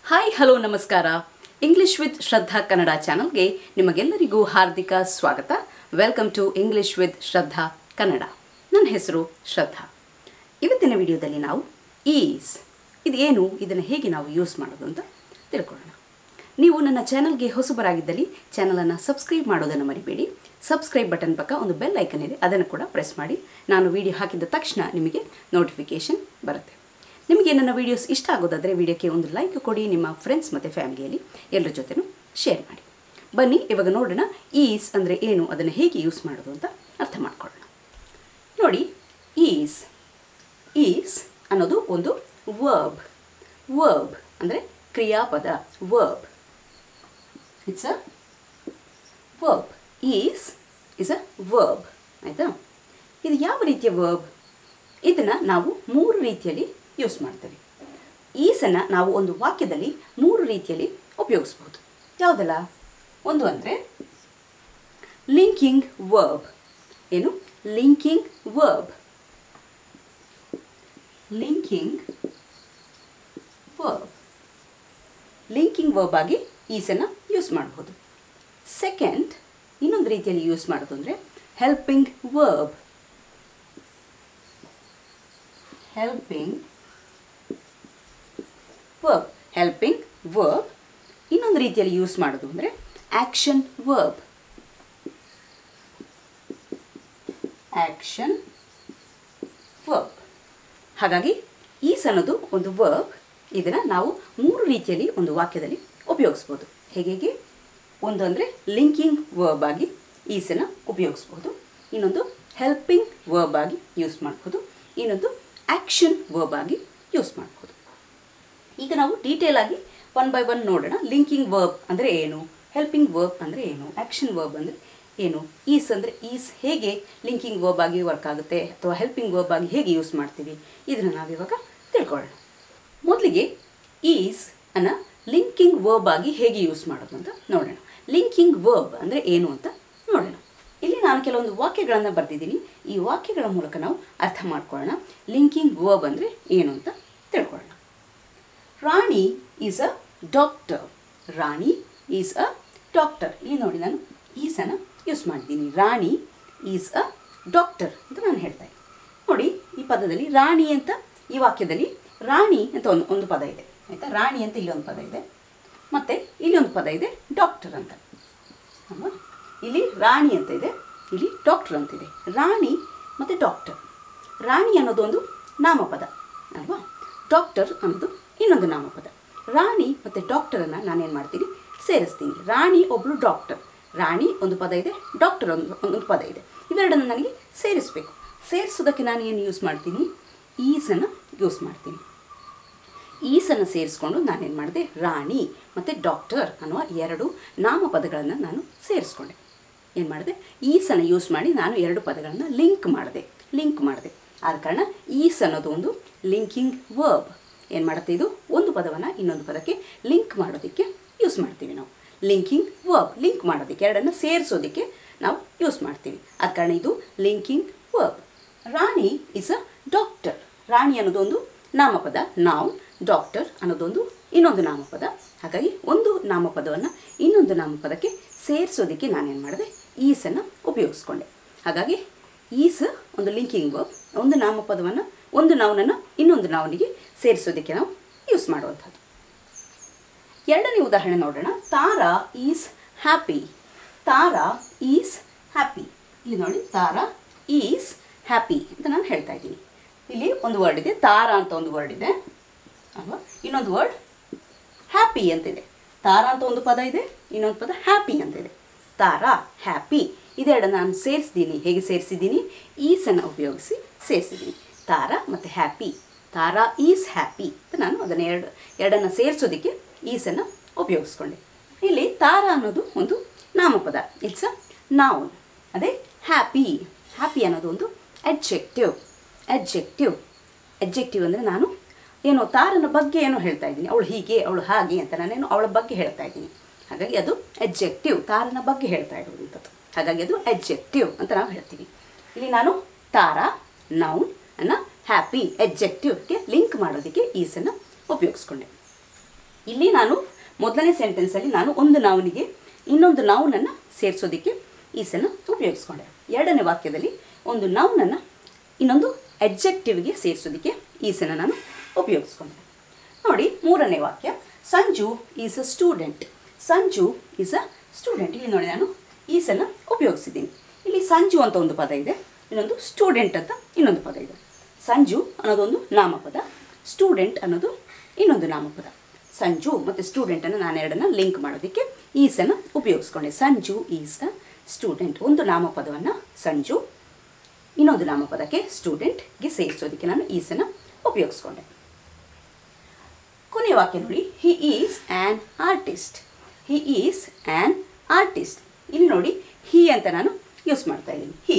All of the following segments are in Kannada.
ಹಾಯ್ ಹಲೋ ನಮಸ್ಕಾರ ಇಂಗ್ಲಿಷ್ ವಿತ್ ಶ್ರದ್ಧಾ ಕನ್ನಡ ಚಾನಲ್ಗೆ ನಿಮಗೆಲ್ಲರಿಗೂ ಹಾರ್ದಿಕ ಸ್ವಾಗತ welcome to English with Shraddha Kannada ನನ್ನ ಹೆಸರು ಶ್ರದ್ಧಾ ಇವತ್ತಿನ ವಿಡಿಯೋದಲ್ಲಿ ನಾವು ಈಸ್ ಇದು ಏನು ಇದನ್ನು ಹೇಗೆ ನಾವು ಯೂಸ್ ಮಾಡೋದು ಅಂತ ತಿಳ್ಕೊಳ್ಳೋಣ ನೀವು ನನ್ನ ಚಾನಲ್ಗೆ ಹೊಸಬರಾಗಿದ್ದಲ್ಲಿ ಚಾನಲನ್ನು ಸಬ್ಸ್ಕ್ರೈಬ್ ಮಾಡೋದನ್ನು ಮರಿಬೇಡಿ ಸಬ್ಸ್ಕ್ರೈಬ್ ಬಟನ್ ಪಕ್ಕ ಒಂದು ಬೆಲ್ ಐಕನ್ ಇದೆ ಅದನ್ನು ಕೂಡ ಪ್ರೆಸ್ ಮಾಡಿ ನಾನು ವಿಡಿಯೋ ಹಾಕಿದ ತಕ್ಷಣ ನಿಮಗೆ ನೋಟಿಫಿಕೇಷನ್ ಬರುತ್ತೆ ನಿಮಗೆ ನನ್ನ ವೀಡಿಯೋಸ್ ಇಷ್ಟ ಆಗೋದಾದರೆ ವಿಡಿಯೋಕ್ಕೆ ಒಂದು ಲೈಕ್ ಕೊಡಿ ನಿಮ್ಮ ಫ್ರೆಂಡ್ಸ್ ಮತ್ತು ಫ್ಯಾಮಿಲಿಯಲ್ಲಿ ಎಲ್ಲರ ಜೊತೆನೂ ಶೇರ್ ಮಾಡಿ ಬನ್ನಿ ಇವಾಗ ನೋಡೋಣ ಈಸ್ ಅಂದರೆ ಏನು ಅದನ್ನು ಹೇಗೆ ಯೂಸ್ ಮಾಡೋದು ಅಂತ ಅರ್ಥ ಮಾಡ್ಕೊಳ್ಳೋಣ ನೋಡಿ ಈಸ್ ಈಸ್ ಅನ್ನೋದು ಒಂದು ವರ್ಬ್ ವರ್ಬ್ ಅಂದರೆ ಕ್ರಿಯಾಪದ verb it's a verb is is a verb ಆಯಿತಾ ಇದು ಯಾವ ರೀತಿಯ ವರ್ಬ್ ಇದನ್ನು ನಾವು ಮೂರು ರೀತಿಯಲ್ಲಿ ಯೂಸ್ ಮಾಡ್ತೇವೆ ಈಸನ್ನು ನಾವು ಒಂದು ವಾಕ್ಯದಲ್ಲಿ ಮೂರು ರೀತಿಯಲ್ಲಿ ಉಪಯೋಗಿಸ್ಬೋದು ಯಾವುದಲ್ಲ ಒಂದು ಅಂದರೆ ಲಿಂಕಿಂಗ್ ವರ್ಬ್ ಏನು linking verb linking verb linking verb ಆಗಿ ಈಸನ್ನು ಯೂಸ್ ಮಾಡ್ಬೋದು ಸೆಕೆಂಡ್ ಇನ್ನೊಂದು ರೀತಿಯಲ್ಲಿ ಯೂಸ್ ಮಾಡೋದು ಅಂದರೆ helping verb helping verb helping verb ಇನ್ನೊಂದು ರೀತಿಯಲ್ಲಿ ಯೂಸ್ ಮಾಡೋದು ಅಂದರೆ ಆ್ಯಕ್ಷನ್ ವರ್ಬ್ ಆ್ಯಕ್ಷನ್ ವರ್ಬ್ ಹಾಗಾಗಿ ಈಸ್ ಅನ್ನೋದು ಒಂದು ವರ್ಬ್ ಇದನ್ನು ನಾವು ಮೂರು ರೀತಿಯಲ್ಲಿ ಒಂದು ವಾಕ್ಯದಲ್ಲಿ ಉಪಯೋಗಿಸ್ಬೋದು ಹೇಗೆ ಒಂದು ಅಂದರೆ ಲಿಂಕಿಂಗ್ ವರ್ಬ್ ಆಗಿ ಈಸನ್ನು ಉಪಯೋಗಿಸ್ಬೋದು ಇನ್ನೊಂದು ಹೆಲ್ಪಿಂಗ್ ವರ್ಬ್ ಆಗಿ ಯೂಸ್ ಮಾಡ್ಬೋದು ಇನ್ನೊಂದು ಆ್ಯಕ್ಷನ್ ವರ್ಬ್ ಆಗಿ ಯೂಸ್ ಮಾಡ್ಬೋದು ಈಗ ನಾವು ಡೀಟೇಲ್ ಆಗಿ ಒನ್ ಬೈ ಒನ್ ನೋಡೋಣ ಲಿಂಕಿಂಗ್ ವರ್ಬ್ ಅಂದರೆ ಏನು ಹೆಲ್ಪಿಂಗ್ ವರ್ಬ್ ಅಂದರೆ ಏನು ಆ್ಯಕ್ಷನ್ ವರ್ಬ್ ಅಂದರೆ ಏನು ಈಸ್ ಅಂದರೆ ಈಸ್ ಹೇಗೆ ಲಿಂಕಿಂಗ್ ವರ್ಬ್ ಆಗಿ ವರ್ಕ್ ಆಗುತ್ತೆ ಅಥವಾ ಹೆಲ್ಪಿಂಗ್ ವರ್ಬ್ ಆಗಿ ಹೇಗೆ ಯೂಸ್ ಮಾಡ್ತೀವಿ ಇದನ್ನು ನಾವಿವಾಗ ತಿಳ್ಕೊಳ್ಳೋಣ ಮೊದಲಿಗೆ ಈಸ್ ಅನ್ನು ಲಿಂಕಿಂಗ್ ವರ್ಬ್ ಆಗಿ ಹೇಗೆ ಯೂಸ್ ಮಾಡೋದು ಅಂತ ನೋಡೋಣ ಲಿಂಕಿಂಗ್ ವರ್ಬ್ ಅಂದರೆ ಏನು ಅಂತ ನೋಡೋಣ ಇಲ್ಲಿ ನಾನು ಕೆಲವೊಂದು ವಾಕ್ಯಗಳನ್ನು ಬರೆದಿದ್ದೀನಿ ಈ ವಾಕ್ಯಗಳ ಮೂಲಕ ನಾವು ಅರ್ಥ ಮಾಡ್ಕೊಳ್ಳೋಣ ಲಿಂಕಿಂಗ್ ವರ್ಬ್ ಅಂದರೆ ಏನು ಅಂತ ತಿಳ್ಕೊಳ್ಳೋಣ Rani is a doctor Rani is a doctor ಇಲ್ಲಿ ನೋಡಿ ನಾನು ಈಸನ್ನು ಯೂಸ್ ಮಾಡಿದ್ದೀನಿ ರಾಣಿ ಈಸ್ ಅ ಡಾಕ್ಟರ್ ಅಂತ ನಾನು ಹೇಳ್ತಾ ಇದ್ದೀನಿ ನೋಡಿ ಈ ಪದದಲ್ಲಿ ರಾಣಿ ಅಂತ ಈ ವಾಕ್ಯದಲ್ಲಿ ರಾಣಿ ಅಂತ ಒಂದು ಒಂದು ಪದ ಇದೆ ಆಯಿತಾ ರಾಣಿ ಅಂತ ಇಲ್ಲಿ ಒಂದು ಪದ ಇದೆ ಮತ್ತು ಇಲ್ಲಿ ಒಂದು ಪದ ಇದೆ ಡಾಕ್ಟರ್ ಅಂತ ಅಲ್ವಾ ಇಲ್ಲಿ ರಾಣಿ ಅಂತ ಇದೆ ಇಲ್ಲಿ ಡಾಕ್ಟರ್ ಅಂತಿದೆ ರಾಣಿ ಮತ್ತು ಡಾಕ್ಟರ್ ರಾಣಿ ಅನ್ನೋದು ಒಂದು ನಾಮಪದ ಅಲ್ವಾ ಡಾಕ್ಟರ್ ಅನ್ನೋದು ಇನ್ನೊಂದು ನಾಮಪದ ರಾಣಿ ಮತ್ತು ಡಾಕ್ಟರನ್ನು ನಾನೇನು ಮಾಡ್ತೀನಿ ಸೇರಿಸ್ತೀನಿ ರಾಣಿ ಒಬ್ಬಳು ಡಾಕ್ಟರ್ ರಾಣಿ ಒಂದು ಪದ ಇದೆ ಡಾಕ್ಟರ್ ಒಂದು ಒಂದು ಪದ ಇದೆ ಇವೆರಡನ್ನು ನನಗೆ ಸೇರಿಸಬೇಕು ಸೇರಿಸೋದಕ್ಕೆ ನಾನು ಏನು ಯೂಸ್ ಮಾಡ್ತೀನಿ ಈಸನ್ನು ಯೂಸ್ ಮಾಡ್ತೀನಿ ಈಸನ್ನು ಸೇರಿಸ್ಕೊಂಡು ನಾನೇನು ಮಾಡಿದೆ ರಾಣಿ ಮತ್ತು ಡಾಕ್ಟರ್ ಅನ್ನುವ ಎರಡು ನಾಮಪದಗಳನ್ನು ನಾನು ಸೇರಿಸ್ಕೊಂಡೆ ಏನು ಮಾಡಿದೆ ಈಸನ್ನು ಯೂಸ್ ಮಾಡಿ ನಾನು ಎರಡು ಪದಗಳನ್ನು ಲಿಂಕ್ ಮಾಡಿದೆ ಲಿಂಕ್ ಮಾಡಿದೆ ಆದ ಕಾರಣ ಈಸ್ ಅನ್ನೋದು ಒಂದು ಲಿಂಕಿಂಗ್ ವರ್ಬ್ ಏನು ಮಾಡುತ್ತೆ ಇದು ಒಂದು ಪದವನ್ನು ಇನ್ನೊಂದು ಪದಕ್ಕೆ ಲಿಂಕ್ ಮಾಡೋದಕ್ಕೆ ಯೂಸ್ ಮಾಡ್ತೀವಿ ನಾವು ಲಿಂಕಿಂಗ್ ವರ್ಬ್ ಲಿಂಕ್ ಮಾಡೋದಕ್ಕೆ ಎರಡನ್ನು ಸೇರಿಸೋದಕ್ಕೆ ನಾವು ಯೂಸ್ ಮಾಡ್ತೀವಿ ಆದ ಕಾರಣ ಇದು linking verb Rani is a doctor Rani ಅನ್ನೋದು ಒಂದು ನಾಮಪದ ನಾವು ಡಾಕ್ಟರ್ ಅನ್ನೋದೊಂದು ಇನ್ನೊಂದು ನಾಮಪದ ಹಾಗಾಗಿ ಒಂದು ನಾಮಪದವನ್ನು ಇನ್ನೊಂದು ನಾಮಪದಕ್ಕೆ ಸೇರಿಸೋದಕ್ಕೆ ನಾನೇನು ಮಾಡಿದೆ ಈಸನ್ನು ಉಪಯೋಗಿಸ್ಕೊಂಡೆ ಹಾಗಾಗಿ ಈಸ್ ಒಂದು ಲಿಂಕಿಂಗ್ ವರ್ಬ್ ಒಂದು ನಾಮಪದವನ್ನು ಒಂದು ನಾವನನ್ನು ಇನ್ನೊಂದು ನಾವನಿಗೆ ಸೇರಿಸೋದಕ್ಕೆ ನಾವು ಯೂಸ್ ಮಾಡುವಂಥದ್ದು ಎರಡನೇ ಉದಾಹರಣೆ ನೋಡೋಣ Tara is happy Tara is happy ಇಲ್ಲಿ ನೋಡಿ ತಾರಾ ಈಸ್ ಹ್ಯಾಪಿ ಅಂತ ನಾನು ಹೇಳ್ತಾ ಇದ್ದೀನಿ ಇಲ್ಲಿ ಒಂದು ವರ್ಡ್ ಇದೆ ತಾರಾ ಅಂತ ಒಂದು ವರ್ಡ್ ಇದೆ ಅಲ್ವಾ ಇನ್ನೊಂದು ವರ್ಡ್ ಹ್ಯಾಪಿ ಅಂತಿದೆ ತಾರಾ ಅಂತ ಒಂದು ಪದ ಇದೆ ಇನ್ನೊಂದು ಪದ ಹ್ಯಾಪಿ ಅಂತಿದೆ ತಾರಾ ಹ್ಯಾಪಿ ಇದೆರಡನ್ನು ನಾನು ಸೇರಿಸಿದ್ದೀನಿ ಹೇಗೆ ಸೇರಿಸಿದ್ದೀನಿ ಈಸನ್ನು ಉಪಯೋಗಿಸಿ ಸೇರಿಸಿದ್ದೀನಿ ತಾರಾ ಮತ್ತು ಹ್ಯಾಪಿ ತಾರಾ ಈಸ್ ಹ್ಯಾಪಿ ಅಂತ ನಾನು ಅದನ್ನು ಎರಡು ಎರಡನ್ನು ಸೇರಿಸೋದಕ್ಕೆ ಈಸನ್ನು ಉಪಯೋಗಿಸ್ಕೊಂಡೆ ಇಲ್ಲಿ ತಾರಾ ಅನ್ನೋದು ಒಂದು ನಾಮಪದ ಇಟ್ಸ್ ಅ ನೌನ್ ಅದೇ ಹ್ಯಾಪಿ ಹ್ಯಾಪಿ ಅನ್ನೋದು ಒಂದು ಅಡ್ಜೆಕ್ಟಿವ್ ಅಡ್ಜೆಕ್ಟಿವ್ ಅಡ್ಜೆಕ್ಟಿವ್ ಅಂದರೆ ನಾನು ಏನೋ ತಾರನ ಬಗ್ಗೆ ಏನೋ ಹೇಳ್ತಾ ಇದ್ದೀನಿ ಅವಳು ಹೀಗೆ ಅವಳು ಹಾಗೆ ಅಂತ ನಾನೇನು ಅವಳ ಬಗ್ಗೆ ಹೇಳ್ತಾ ಇದ್ದೀನಿ ಹಾಗಾಗಿ ಅದು ಅಡ್ಜೆಕ್ಟಿವ್ ತಾರನ ಬಗ್ಗೆ ಹೇಳ್ತಾ ಇರುವಂಥದ್ದು ಹಾಗಾಗಿ ಅದು ಅಡ್ಜೆಕ್ಟಿವ್ ಅಂತ ನಾವು ಹೇಳ್ತೀವಿ ಇಲ್ಲಿ ನಾನು ತಾರಾ ನೌನ್ ಅನ್ನು ಹ್ಯಾಪಿ ಅಡ್ಜೆಕ್ಟಿವ್ಗೆ ಲಿಂಕ್ ಮಾಡೋದಕ್ಕೆ ಈಸನ್ನು ಉಪಯೋಗಿಸ್ಕೊಂಡೆ ಇಲ್ಲಿ ನಾನು ಮೊದಲನೇ ಸೆಂಟೆನ್ಸಲ್ಲಿ ನಾನು ಒಂದು ನಾವುನಿಗೆ ಇನ್ನೊಂದು ನಾವುನನ್ನು ಸೇರಿಸೋದಕ್ಕೆ ಈಸನ್ನು ಉಪಯೋಗಿಸ್ಕೊಂಡೆ ಎರಡನೇ ವಾಕ್ಯದಲ್ಲಿ ಒಂದು ನಾವುನನ್ನು ಇನ್ನೊಂದು ಎಡ್ಜೆಕ್ಟಿವ್ಗೆ ಸೇರಿಸೋದಕ್ಕೆ ಈಸನ್ನು ನಾನು ಉಪಯೋಗಿಸ್ಕೊಂಡೆ ನೋಡಿ ಮೂರನೇ ವಾಕ್ಯ Sanju is a student Sanju is a student ಇಲ್ಲಿ ನೋಡಿ ನಾನು ಈಸನ್ನು ಉಪಯೋಗಿಸಿದ್ದೀನಿ ಇಲ್ಲಿ ಸಂಜು ಅಂತ ಒಂದು ಪದ ಇದೆ ಇನ್ನೊಂದು ಸ್ಟೂಡೆಂಟ್ ಅಂತ ಇನ್ನೊಂದು ಪದ ಇದೆ ಸಂಜು ಅನ್ನೋದೊಂದು ನಾಮಪದ ಸ್ಟೂಡೆಂಟ್ ಅನ್ನೋದು ಇನ್ನೊಂದು ನಾಮಪದ ಸಂಜು ಮತ್ತು ಸ್ಟೂಡೆಂಟನ್ನು ನಾನು ಎರಡನ್ನ ಲಿಂಕ್ ಮಾಡೋದಕ್ಕೆ ಈಸನ್ನು ಉಪಯೋಗಿಸ್ಕೊಂಡೆ ಸಂಜು ಈಸ್ ಅ ಸ್ಟೂಡೆಂಟ್ ಒಂದು ನಾಮಪದವನ್ನು ಸಂಜು ಇನ್ನೊಂದು ನಾಮಪದಕ್ಕೆ ಸ್ಟೂಡೆಂಟ್ಗೆ ಸೇರಿಸೋದಕ್ಕೆ ನಾನು ಈಸನ್ನು ಉಪಯೋಗಿಸ್ಕೊಂಡೆ ಕೊನೆಯ ವಾಕ್ಯ ನೋಡಿ he is an artist he is an artist ಇಲ್ಲಿ ನೋಡಿ ಹಿ ಅಂತ ನಾನು ಯೂಸ್ ಮಾಡ್ತಾ ಇದ್ದೀನಿ ಹಿ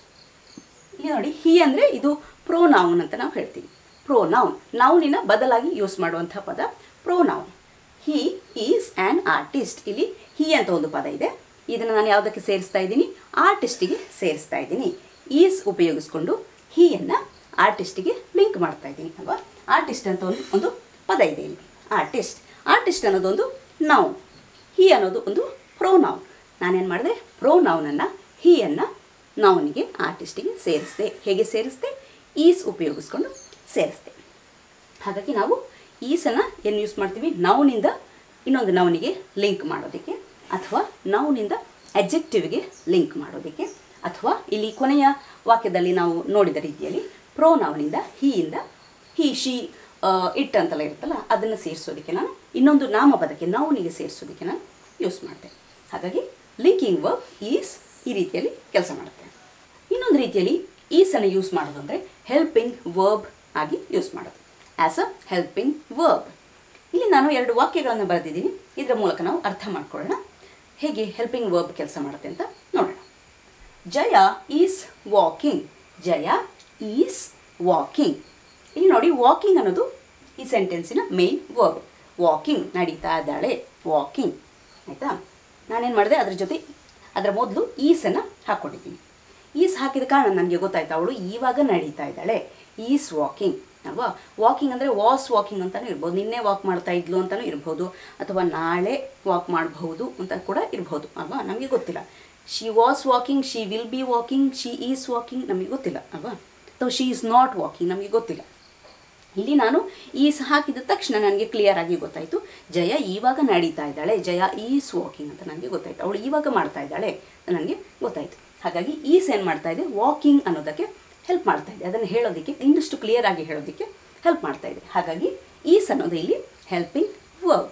ಇಲ್ಲಿ ನೋಡಿ ಹಿ ಅಂದರೆ ಇದು ಪ್ರೋನೌನ್ ಅಂತ ನಾವು ಹೇಳ್ತೀವಿ ಪ್ರೋನೌನ್ ನೌನಿನ ಬದಲಾಗಿ ಯೂಸ್ ಮಾಡುವಂಥ ಪದ pronoun he is an artist ಇಲ್ಲಿ ಹಿ ಅಂತ ಒಂದು ಪದ ಇದೆ ಇದನ್ನು ನಾನು ಯಾವುದಕ್ಕೆ ಸೇರಿಸ್ತಾ ಇದ್ದೀನಿ ಆರ್ಟಿಸ್ಟಿಗೆ ಸೇರಿಸ್ತಾ ಇದ್ದೀನಿ ಈಸ್ ಉಪಯೋಗಿಸ್ಕೊಂಡು ಹೀಯನ್ನು ಆರ್ಟಿಸ್ಟಿಗೆ ಲಿಂಕ್ ಮಾಡ್ತಾ ಇದ್ದೀನಿ ಅಲ್ವಾ ಆರ್ಟಿಸ್ಟ್ ಅಂತ ಒಂದು ಒಂದು ಪದ ಇದೆ ಇಲ್ಲಿ ಆರ್ಟಿಸ್ಟ್ ಆರ್ಟಿಸ್ಟ್ ಅನ್ನೋದೊಂದು ನೌನ್ ಹಿ ಅನ್ನೋದು ಒಂದು ಪ್ರೋನೌನ್ ನಾನೇನು ಮಾಡಿದೆ ಪ್ರೋನೌನನ್ನು ಹೀಯನ್ನು ನೌನಿಗೆ ಆರ್ಟಿಸ್ಟಿಗೆ ಸೇರಿಸಿದೆ ಹೇಗೆ ಸೇರಿಸಿದೆ ಈಸ್ ಉಪಯೋಗಿಸ್ಕೊಂಡು ಸೇರಿಸಿದೆ ಹಾಗಾಗಿ ನಾವು ಈಸನ್ನು ಏನು ಯೂಸ್ ಮಾಡ್ತೀವಿ ನೌನಿಂದ ಇನ್ನೊಂದು ನೌನಿಗೆ ಲಿಂಕ್ ಮಾಡೋದಕ್ಕೆ ಅಥವಾ ನೌನಿಂದ ಅಡ್ಜೆಕ್ಟಿವ್ಗೆ ಲಿಂಕ್ ಮಾಡೋದಕ್ಕೆ ಅಥವಾ ಇಲ್ಲಿ ಕೊನೆಯ ವಾಕ್ಯದಲ್ಲಿ ನಾವು ನೋಡಿದ ರೀತಿಯಲ್ಲಿ ಪ್ರೋನೌನಿಂದ ಹೀಯಿಂದ ಹಿ ಶಿ ಇಟ್ ಅಂತೆಲ್ಲ ಇರುತ್ತಲ್ಲ ಅದನ್ನು ಸೇರಿಸೋದಕ್ಕೆ ನಾನು ಇನ್ನೊಂದು ನಾಮಪದಕ್ಕೆ ನೌನಿಗೆ ಸೇರಿಸೋದಕ್ಕೆ ನಾನು ಯೂಸ್ ಮಾಡಿದೆ ಹಾಗಾಗಿ ಲಿಂಕಿಂಗ್ ವರ್ಕ್ ಈಸ್ ಈ ರೀತಿಯಲ್ಲಿ ಕೆಲಸ ಮಾಡುತ್ತೆ ಇನ್ನೊಂದು ರೀತಿಯಲ್ಲಿ ಈಸನ್ನು ಯೂಸ್ ಮಾಡೋದು ಅಂದರೆ ಹೆಲ್ಪಿಂಗ್ ವರ್ಬ್ ಆಗಿ ಯೂಸ್ ಮಾಡೋದು ಆ್ಯಸ್ ಅ ಹೆಲ್ಪಿಂಗ್ ವರ್ಬ್ ಇಲ್ಲಿ ನಾನು ಎರಡು ವಾಕ್ಯಗಳನ್ನು ಬರೆದಿದ್ದೀನಿ ಇದರ ಮೂಲಕ ನಾವು ಅರ್ಥ ಮಾಡ್ಕೊಳ್ಳೋಣ ಹೇಗೆ ಹೆಲ್ಪಿಂಗ್ ವರ್ಬ್ ಕೆಲಸ ಮಾಡುತ್ತೆ ಅಂತ ನೋಡೋಣ Jaya is walking Jaya is walking ಇಲ್ಲಿ ನೋಡಿ ವಾಕಿಂಗ್ ಅನ್ನೋದು ಈ ಸೆಂಟೆನ್ಸಿನ ಮೇನ್ ವರ್ಬ್ ವಾಕಿಂಗ್ ನಡೀತಾ ಇದ್ದಾಳೆ ವಾಕಿಂಗ್ ಆಯಿತಾ ನಾನೇನು ಮಾಡಿದೆ ಅದ್ರ ಜೊತೆ ಅದರ ಮೊದಲು ಈಸನ್ನು ಹಾಕ್ಕೊಂಡಿದ್ದೀನಿ ಈಸ್ ಹಾಕಿದ ಕಾರಣ ನನಗೆ ಗೊತ್ತಾಯ್ತು ಅವಳು ಇವಾಗ ನಡೀತಾ ಇದ್ದಾಳೆ ಈಸ್ ವಾಕಿಂಗ್ ಅಲ್ವಾ ವಾಕಿಂಗ್ ಅಂದರೆ ವಾಸ್ ವಾಕಿಂಗ್ ಅಂತಲೂ ಇರ್ಬೋದು ನಿನ್ನೆ ವಾಕ್ ಮಾಡ್ತಾ ಇದ್ಲು ಅಂತಲೂ ಇರ್ಬೋದು ಅಥವಾ ನಾಳೆ ವಾಕ್ ಮಾಡಬಹುದು ಅಂತ ಕೂಡ ಇರ್ಬೋದು ಅಲ್ವಾ ನಮಗೆ ಗೊತ್ತಿಲ್ಲ she was walking she will be walking she is walking ನಮಗೆ ಗೊತ್ತಿಲ್ಲ ಅಲ್ವಾ ಅಥವಾ ಶಿ ಈಸ್ ನಾಟ್ ವಾಕಿಂಗ್ ನಮಗೆ ಗೊತ್ತಿಲ್ಲ ಇಲ್ಲಿ ನಾನು ಈಸ್ ಹಾಕಿದ ತಕ್ಷಣ ನನಗೆ ಕ್ಲಿಯರ್ ಆಗಿ ಗೊತ್ತಾಯಿತು ಜಯ ಇವಾಗ ನಡೀತಾ ಇದ್ದಾಳೆ ಜಯ ಈಸ್ ವಾಕಿಂಗ್ ಅಂತ ನನಗೆ ಗೊತ್ತಾಯಿತು ಅವಳು ಇವಾಗ ಮಾಡ್ತಾ ಇದ್ದಾಳೆ ಅಂತ ನನಗೆ ಗೊತ್ತಾಯಿತು ಹಾಗಾಗಿ ಈಸ್ ಏನು ಮಾಡ್ತಾ ಇದೆ ವಾಕಿಂಗ್ ಅನ್ನೋದಕ್ಕೆ ಹೆಲ್ಪ್ ಮಾಡ್ತಾ ಇದೆ ಅದನ್ನು ಹೇಳೋದಕ್ಕೆ ಇನ್ನಷ್ಟು ಕ್ಲಿಯರ್ ಆಗಿ ಹೇಳೋದಕ್ಕೆ ಹೆಲ್ಪ್ ಮಾಡ್ತಾ ಇದೆ ಹಾಗಾಗಿ ಈಸ್ ಅನ್ನೋದು ಇಲ್ಲಿ helping verb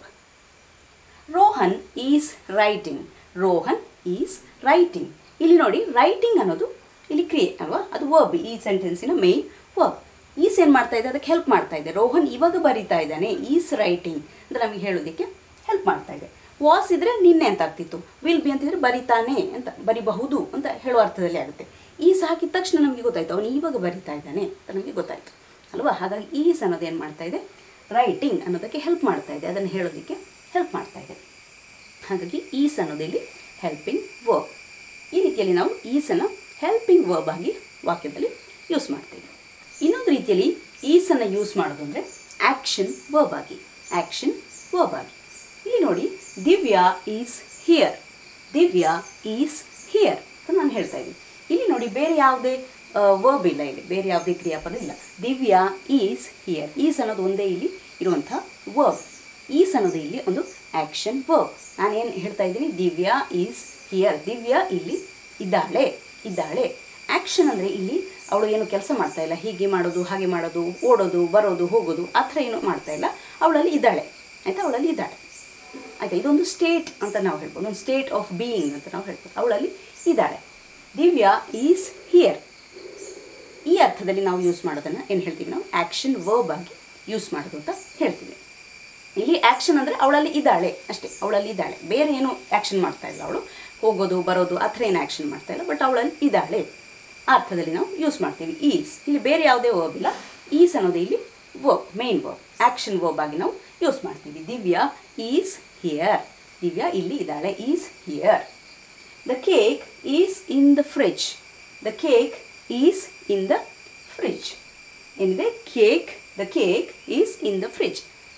Rohan is writing Rohan is writing ಇಲ್ಲಿ ನೋಡಿ ರೈಟಿಂಗ್ ಅನ್ನೋದು ಇಲ್ಲಿ ಕ್ರಿಯೆ ಅಲ್ವಾ ಅದು ವರ್ಬ್ ಈ ಸೆಂಟೆನ್ಸಿನ ಮೇನ್ ವರ್ಬ್ ಈಸ್ ಏನು ಮಾಡ್ತಾ ಇದೆ ಅದಕ್ಕೆ ಹೆಲ್ಪ್ ಮಾಡ್ತಾ ಇದೆ ರೋಹನ್ ಇವಾಗ ಬರೀತಾ ಇದ್ದಾನೆ ಈಸ್ ರೈಟಿಂಗ್ ಅಂತ ನಮಗೆ ಹೇಳೋದಕ್ಕೆ ಹೆಲ್ಪ್ ಮಾಡ್ತಾ ಇದೆ ವಾಸ್ ಇದ್ರೆ ನಿನ್ನೆ ಅಂತ ಆಗ್ತಿತ್ತು ವಿಲ್ ಬಿ ಅಂತಿದ್ರೆ ಬರಿತಾನೆ ಅಂತ ಬರಿಬಹುದು ಅಂತ ಹೇಳುವ ಅರ್ಥದಲ್ಲಿ ಆಗುತ್ತೆ ಈಸ್ ಹಾಕಿದ ತಕ್ಷಣ ನಮಗೆ ಗೊತ್ತಾಯ್ತು ಅವನು ಇವಾಗ ಬರಿತಾ ಇದ್ದಾನೆ ಅಂತ ನಮಗೆ ಗೊತ್ತಾಯ್ತು ಅಲ್ವಾ ಹಾಗಾಗಿ ಈಸ್ ಅನ್ನೋದು ಏನು ಮಾಡ್ತಾ ಇದೆ ರೈಟಿಂಗ್ ಅನ್ನೋದಕ್ಕೆ ಹೆಲ್ಪ್ ಮಾಡ್ತಾ ಇದೆ ಅದನ್ನು ಹೇಳೋದಕ್ಕೆ ಹೆಲ್ಪ್ ಮಾಡ್ತಾ ಇದೆ ಹಾಗಾಗಿ ಈಸ್ ಅನ್ನೋದಿಲ್ಲಿ ಹೆಲ್ಪಿಂಗ್ ವರ್ಬ್ ಈ ರೀತಿಯಲ್ಲಿ ನಾವು ಈಸನ್ನು ಹೆಲ್ಪಿಂಗ್ ವರ್ಬ್ ಆಗಿ ವಾಕ್ಯದಲ್ಲಿ ಯೂಸ್ ಮಾಡ್ತೇವೆ ಇನ್ನೊಂದು ರೀತಿಯಲ್ಲಿ ಈಸನ್ನು ಯೂಸ್ ಮಾಡೋದು ಅಂದರೆ ಆ್ಯಕ್ಷನ್ ವರ್ಬ್ ಆಗಿ ಆ್ಯಕ್ಷನ್ ವರ್ಬ್ ಆಗಿ ಇಲ್ಲಿ ನೋಡಿ Divya is here Divya is here ಅಂತ ನಾನು ಹೇಳ್ತಾ ಇದ್ದೀನಿ ಇಲ್ಲಿ ನೋಡಿ ಬೇರೆ ಯಾವುದೇ ವರ್ಬ್ ಇಲ್ಲ ಇಲ್ಲಿ ಬೇರೆ ಯಾವುದೇ ಕ್ರಿಯಾಪದ ಇಲ್ಲ ದಿವ್ಯಾ ಈಸ್ ಹಿಯರ್ ಈಸ್ ಅನ್ನೋದು ಒಂದೇ ಇಲ್ಲಿ ಇರುವಂಥ ವರ್ಬ್ ಈಸ್ ಅನ್ನೋದು ಇಲ್ಲಿ ಒಂದು ಆ್ಯಕ್ಷನ್ ವರ್ಬ್ ನಾನೇನು ಹೇಳ್ತಾ ಇದ್ದೀನಿ ದಿವ್ಯಾ ಈಸ್ ಹಿಯರ್ ದಿವ್ಯಾ ಇಲ್ಲಿ ಇದ್ದಾಳೆ ಇದ್ದಾಳೆ ಆ್ಯಕ್ಷನ್ ಅಂದರೆ ಇಲ್ಲಿ ಅವಳು ಏನು ಕೆಲಸ ಮಾಡ್ತಾ ಇಲ್ಲ ಹೀಗೆ ಮಾಡೋದು ಹಾಗೆ ಮಾಡೋದು ಓಡೋದು ಬರೋದು ಹೋಗೋದು ಆ ಥರ ಏನು ಮಾಡ್ತಾ ಇಲ್ಲ ಅವಳಲ್ಲಿ ಇದ್ದಾಳೆ ಆಯಿತಾ ಅವಳಲ್ಲಿ ಇದ್ದಾಳೆ ಆಯಿತಾ ಇದೊಂದು ಸ್ಟೇಟ್ ಅಂತ ನಾವು ಹೇಳ್ಬೋದು ಒಂದು ಸ್ಟೇಟ್ ಆಫ್ ಬೀಯಿಂಗ್ ಅಂತ ನಾವು ಹೇಳ್ಬೋದು ಅವಳಲ್ಲಿ ಇದ್ದಾಳೆ ದಿವ್ಯಾ ಈಸ್ ಹಿಯರ್ ಈ ಅರ್ಥದಲ್ಲಿ ನಾವು ಯೂಸ್ ಮಾಡೋದನ್ನು ಏನು ಹೇಳ್ತೀವಿ ನಾವು ಆ್ಯಕ್ಷನ್ ವರ್ಬ್ ಆಗಿ ಯೂಸ್ ಮಾಡೋದು ಅಂತ ಹೇಳ್ತೀವಿ ಇಲ್ಲಿ ಆ್ಯಕ್ಷನ್ ಅಂದರೆ ಅವಳಲ್ಲಿ ಇದ್ದಾಳೆ ಅಷ್ಟೇ ಅವಳಲ್ಲಿ ಇದ್ದಾಳೆ ಬೇರೆ ಏನು ಆ್ಯಕ್ಷನ್ ಮಾಡ್ತಾ ಇಲ್ಲ ಅವಳು ಹೋಗೋದು ಬರೋದು ಆ ಥರ ಏನು ಆ್ಯಕ್ಷನ್ ಮಾಡ್ತಾ ಇಲ್ಲ ಬಟ್ ಅವಳಲ್ಲಿ ಇದ್ದಾಳೆ ಆ ಅರ್ಥದಲ್ಲಿ ನಾವು ಯೂಸ್ ಮಾಡ್ತೀವಿ ಈಸ್ ಇಲ್ಲಿ ಬೇರೆ ಯಾವುದೇ ವರ್ಬ್ ಇಲ್ಲ ಈಸ್ ಅನ್ನೋದು ಇಲ್ಲಿ verb main verb action verb ಆಗಿ ನಾವು ಯೂಸ್ ಮಾಡ್ತೀವಿ ದಿವ್ಯಾ ಈಸ್ ಹಿಯರ್ ದಿವ್ಯಾ ಇಲ್ಲಿ ಇದ್ದಾಳೆ is here the cake is in the fridge the cake is in the fridge ಏನಿದೆ cake the cake is in the fridge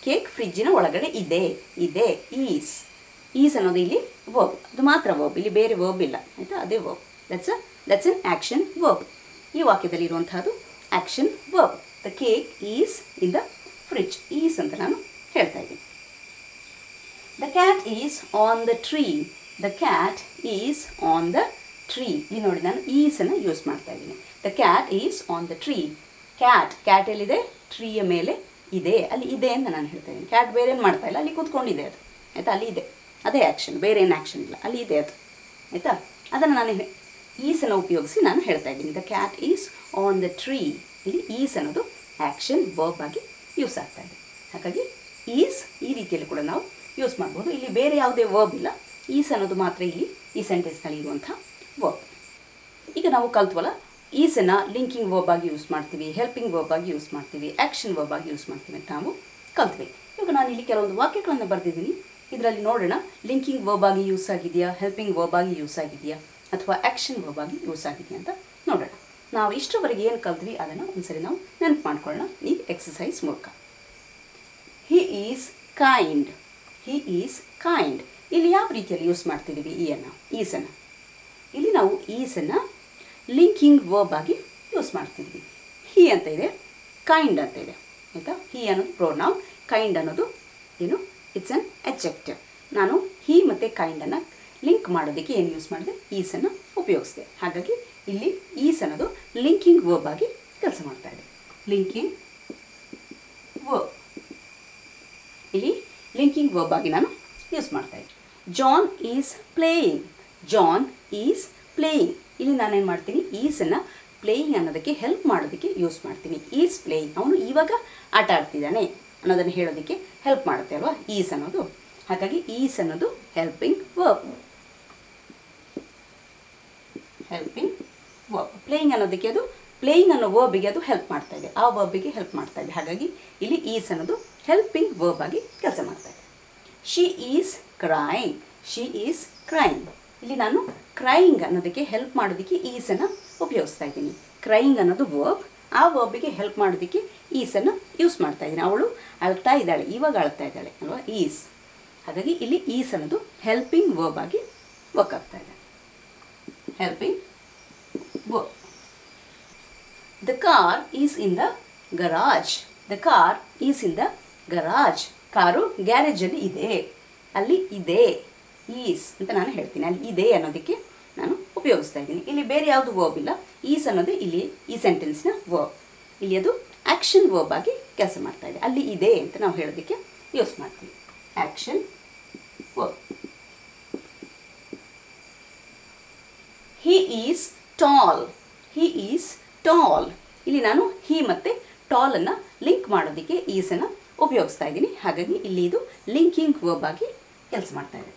cake ಫ್ರಿಜ್ಜಿನ ಒಳಗಡೆ ಇದೆ ಇದೆ ಈಸ್ ಈಸ್ ಅನ್ನೋದು ಇಲ್ಲಿ ವರ್ಬ್ ಅದು ಮಾತ್ರ ವರ್ಬ್ ಇಲ್ಲಿ ಬೇರೆ ವರ್ಬ್ ಇಲ್ಲ ಆಯಿತಾ ಅದೇ verb that's a that's an action verb ಈ ವಾಕ್ಯದಲ್ಲಿ ಇರುವಂತಹದ್ದು action verb the cake is in the fridge is ಅಂತ ನಾನು ಹೇಳ್ತಾ ಇದ್ದೀನಿ the cat is on the tree the cat is on the tree ಇಲ್ಲಿ ನೋಡಿ ನಾನು ಈಸನ್ನು ಯೂಸ್ ಮಾಡ್ತಾ ಇದ್ದೀನಿ the cat is on the tree cat cat ಎಲ್ಲಿದೆ ಟ್ರೀಯ ಮೇಲೆ ಇದೆ ಅಲ್ಲಿ ಇದೆ ಅಂತ ನಾನು ಹೇಳ್ತಾ ಇದ್ದೀನಿ ಕ್ಯಾಟ್ ಬೇರೆ ಏನು ಮಾಡ್ತಾ ಇಲ್ಲ ಅಲ್ಲಿ ಕೂತ್ಕೊಂಡಿದೆ ಅದು ಆಯಿತಾ ಅಲ್ಲಿ ಇದೆ ಅದೇ ಆ್ಯಕ್ಷನ್ ಬೇರೆ ಏನು ಆ್ಯಕ್ಷನ್ ಇಲ್ಲ ಅಲ್ಲಿ ಇದೆ ಅದು ಆಯಿತಾ ಅದನ್ನು ನಾನು ಹೇ- ಈಸನ್ನು ಉಪಯೋಗಿಸಿ ನಾನು ಹೇಳ್ತಾ ಇದ್ದೀನಿ the cat is on the tree ಇಲ್ಲಿ ಈಸ್ ಅನ್ನೋದು ಆ್ಯಕ್ಷನ್ ವರ್ಬ್ ಆಗಿ ಯೂಸ್ ಆಗ್ತಾ ಇದೆ ಹಾಗಾಗಿ ಈಸ್ ಈ ರೀತಿಯಲ್ಲಿ ಕೂಡ ನಾವು ಯೂಸ್ ಮಾಡ್ಬೋದು ಇಲ್ಲಿ ಬೇರೆ ಯಾವುದೇ ವರ್ಬ್ ಇಲ್ಲ ಈಸ್ ಅನ್ನೋದು ಮಾತ್ರ ಇಲ್ಲಿ ಈ ಸೆಂಟೆನ್ಸ್ನಲ್ಲಿ ಇರುವಂಥ ವರ್ಬ್ ಈಗ ನಾವು ಕಲ್ತ್ವಲ್ಲ ಈಸನ್ನು ಲಿಂಕಿಂಗ್ ವರ್ಬ್ ಆಗಿ ಯೂಸ್ ಮಾಡ್ತೀವಿ ಹೆಲ್ಪಿಂಗ್ ವರ್ಬ್ ಆಗಿ ಯೂಸ್ ಮಾಡ್ತೀವಿ ಆ್ಯಕ್ಷನ್ ವರ್ಬ್ ಆಗಿ ಯೂಸ್ ಮಾಡ್ತೀವಿ ಅಂತ ನಾವು ಕಲ್ತ್ವಿ ಇವಾಗ ನಾನು ಇಲ್ಲಿ ಕೆಲವೊಂದು ವಾಕ್ಯಗಳನ್ನು ಬರೆದಿದ್ದೀನಿ ಇದರಲ್ಲಿ ನೋಡೋಣ ಲಿಂಕಿಂಗ್ ವರ್ಬ್ ಆಗಿ ಯೂಸ್ ಆಗಿದೆಯಾ ಹೆಲ್ಪಿಂಗ್ ವರ್ಬ್ ಆಗಿ ಯೂಸ್ ಆಗಿದೆಯಾ ಅಥವಾ ಆ್ಯಕ್ಷನ್ ವರ್ಬ್ ಆಗಿ ಯೂಸ್ ಆಗಿದೆಯಾ ಅಂತ ನೋಡೋಣ ನಾವು ಇಷ್ಟರವರೆಗೆ ಏನು ಕಲ್ತ್ವಿ ಅದನ್ನು ಒಂದ್ಸರಿ ನಾವು ನೆನಪು ಮಾಡ್ಕೊಳ್ಳೋಣ ಈ ಎಕ್ಸಸೈಸ್ ಮೂಲಕ he is kind he is kind ಇಲ್ಲಿ ಯಾವ ರೀತಿಯಲ್ಲಿ ಯೂಸ್ ಮಾಡ್ತಿದ್ದೀವಿ ಈ ಅನ್ನು ಈಸನ್ನು ಇಲ್ಲಿ ನಾವು ಈಸನ್ನು ಲಿಂಕಿಂಗ್ ವರ್ಬ್ ಆಗಿ ಯೂಸ್ ಮಾಡ್ತಿದ್ವಿ ಹಿ ಅಂತ ಇದೆ ಕೈಂಡ್ ಅಂತ ಇದೆ ಆಯಿತಾ ಹಿ ಅನ್ನೋದು ಪ್ರೋನೌನ್ ಕೈಂಡ್ ಅನ್ನೋದು ಏನು ಇಟ್ಸ್ ಅನ್ ಎಜೆಕ್ಟಿವ್ ನಾನು ಹಿ ಮತ್ತು ಕೈಂಡನ್ನು ಲಿಂಕ್ ಮಾಡೋದಕ್ಕೆ ಏನು ಯೂಸ್ ಮಾಡಿದೆ ಈಸನ್ನು ಉಪಯೋಗಿಸಿದೆ ಹಾಗಾಗಿ ಇಲ್ಲಿ ಈಸ್ ಅನ್ನೋದು ಲಿಂಕಿಂಗ್ ವರ್ಬ್ ಆಗಿ ಕೆಲಸ ಮಾಡ್ತಾ ಇದೆ ಲಿಂಕಿಂಗ್ ವರ್ಬ್ ಇಲ್ಲಿ ಲಿಂಕಿಂಗ್ ವರ್ಬ್ ಆಗಿ ನಾನು ಯೂಸ್ ಮಾಡ್ತಾ ಇದ್ದೀನಿ John is playing John is playing ಇಲ್ಲಿ ನಾನೇನು ಮಾಡ್ತೀನಿ ಈಸನ್ನು ಪ್ಲೇಯಿಂಗ್ ಅನ್ನೋದಕ್ಕೆ ಹೆಲ್ಪ್ ಮಾಡೋದಕ್ಕೆ ಯೂಸ್ ಮಾಡ್ತೀನಿ ಈಸ್ ಪ್ಲೇಯಿಂಗ್ ಅವನು ಇವಾಗ ಆಟ ಆಡ್ತಿದ್ದಾನೆ ಅನ್ನೋದನ್ನು ಹೇಳೋದಕ್ಕೆ ಹೆಲ್ಪ್ ಮಾಡುತ್ತೆ ಅಲ್ವಾ ಈಸ್ ಅನ್ನೋದು ಹಾಗಾಗಿ ಈಸ್ ಅನ್ನೋದು helping verb helping verb playing ಅನ್ನೋದಕ್ಕೆ ಅದು ಪ್ಲೇಯಿಂಗ್ ಅನ್ನೋ ವರ್ಬಿಗೆ ಅದು ಹೆಲ್ಪ್ ಮಾಡ್ತಾ ಇದೆ ಆ ವರ್ಬಿಗೆ ಹೆಲ್ಪ್ ಮಾಡ್ತಾ ಇದೆ ಹಾಗಾಗಿ ಇಲ್ಲಿ ಈಸ್ ಅನ್ನೋದು ಹೆಲ್ಪಿಂಗ್ ವರ್ಬ್ ಆಗಿ ಕೆಲಸ ಮಾಡ್ತಾ ಇದೆ she is crying she is crying ಇಲ್ಲಿ ನಾನು ಕ್ರೈಯಿಂಗ್ ಅನ್ನೋದಕ್ಕೆ ಹೆಲ್ಪ್ ಮಾಡೋದಕ್ಕೆ ಈಸನ್ನು ಉಪಯೋಗಿಸ್ತಾ ಇದ್ದೀನಿ ಕ್ರೈಯಿಂಗ್ ಅನ್ನೋದು ವರ್ಬ್ ಆ ವರ್ಬಿಗೆ ಹೆಲ್ಪ್ ಮಾಡೋದಕ್ಕೆ ಈಸನ್ನು ಯೂಸ್ ಮಾಡ್ತಾ ಇದ್ದೀನಿ ಅವಳು ಅಳ್ತಾ ಇದ್ದಾಳೆ ಇವಾಗ ಅಳ್ತಾ ಇದ್ದಾಳೆ ಅಲ್ವಾ ಈಸ್ ಹಾಗಾಗಿ ಇಲ್ಲಿ ಈಸ್ ಅನ್ನೋದು ಹೆಲ್ಪಿಂಗ್ ವರ್ಬ್ ಆಗಿ ವರ್ಕ್ ಆಗ್ತಾ ಇದೆ helping verb the car is in the garage the car is in the garage car ಗ್ಯಾರೇಜಲ್ಲಿ ಇದೆ ಅಲ್ಲಿ ಇದೆ ಈಸ್ ಅಂತ ನಾನು ಹೇಳ್ತೀನಿ ಅಲ್ಲಿ ಇದೆ ಅನ್ನೋದಕ್ಕೆ ನಾನು ಉಪಯೋಗಿಸ್ತಾ ಇದ್ದೀನಿ ಇಲ್ಲಿ ಬೇರೆ ಯಾವುದು ವರ್ಬ್ ಇಲ್ಲ ಈಸ್ ಅನ್ನೋದೇ ಇಲ್ಲಿ ಈ ಸೆಂಟೆನ್ಸ್ನ ವರ್ಬ್ ಇಲ್ಲಿ ಅದು ಆ್ಯಕ್ಷನ್ ವರ್ಬ್ ಆಗಿ ಕೆಲಸ ಮಾಡ್ತಾ ಇದೆ ಅಲ್ಲಿ ಇದೆ ಅಂತ ನಾವು ಹೇಳೋದಕ್ಕೆ ಯೂಸ್ ಮಾಡ್ತೀವಿ action verb he is tall he is tall ಇಲ್ಲಿ ನಾನು ಹಿ ಮತ್ತು ಟಾಲನ್ನು ಲಿಂಕ್ ಮಾಡೋದಕ್ಕೆ ಈಸನ್ನು ಉಪಯೋಗಿಸ್ತಾ ಇದ್ದೀನಿ ಹಾಗಾಗಿ ಇಲ್ಲಿ ಇದು ಲಿಂಕಿಂಗ್ ವರ್ಬ್ ಆಗಿ ಕೆಲಸ ಮಾಡ್ತಾ ಇದೆ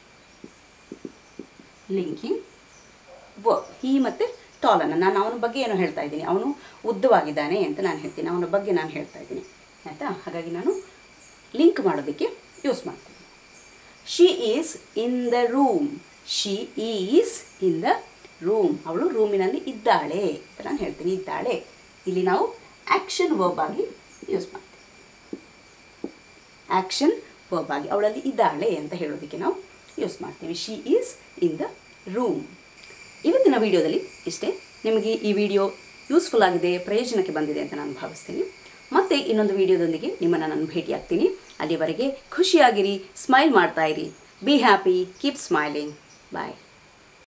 ಲಿಂಕಿಂಗ್ ವರ್ಬ್ ಹಿ ಮತ್ತು ಟಾಲನ್ನು ನಾನು ಅವನ ಬಗ್ಗೆ ಏನು ಹೇಳ್ತಾ ಇದ್ದೀನಿ ಅವನು ಉದ್ದವಾಗಿದ್ದಾನೆ ಅಂತ ನಾನು ಹೇಳ್ತೀನಿ ಅವನ ಬಗ್ಗೆ ನಾನು ಹೇಳ್ತಾ ಇದ್ದೀನಿ ಆಯಿತಾ ಹಾಗಾಗಿ ನಾನು ಲಿಂಕ್ ಮಾಡೋದಕ್ಕೆ ಯೂಸ್ ಮಾಡ್ತೀನಿ she is in the room she is in the room ಅವಳು ರೂಮಿನಲ್ಲಿ ಇದ್ದಾಳೆ ಅಂತ ನಾನು ಹೇಳ್ತೀನಿ ಇದ್ದಾಳೆ ಇಲ್ಲಿ ನಾವು ಆ್ಯಕ್ಷನ್ ವರ್ಬ್ ಆಗಿ ಯೂಸ್ ಮಾಡ್ತೀವಿ ಆ್ಯಕ್ಷನ್ ವರ್ಬ್ ಆಗಿ ಅವಳಲ್ಲಿ ಇದ್ದಾಳೆ ಅಂತ ಹೇಳೋದಕ್ಕೆ ನಾವು ಯೂಸ್ ಮಾಡ್ತೀವಿ she is in the room ಇವತ್ತಿನ ವಿಡಿಯೋದಲ್ಲಿ ಇಷ್ಟೇ ನಿಮಗೆ ಈ ವಿಡಿಯೋ ಯೂಸ್ಫುಲ್ ಆಗಿದೆ ಪ್ರಯೋಜನಕ್ಕೆ ಬಂದಿದೆ ಅಂತ ನಾನು ಭಾವಿಸ್ತೀನಿ ಮತ್ತೆ ಇನ್ನೊಂದು ವಿಡಿಯೋದೊಂದಿಗೆ ನಿಮ್ಮನ್ನು ನಾನು ಭೇಟಿಯಾಗ್ತೀನಿ ಅಲ್ಲಿವರೆಗೆ ಖುಷಿಯಾಗಿರಿ ಸ್ಮೈಲ್ ಮಾಡ್ತಾ ಇರಿ be happy keep smiling bye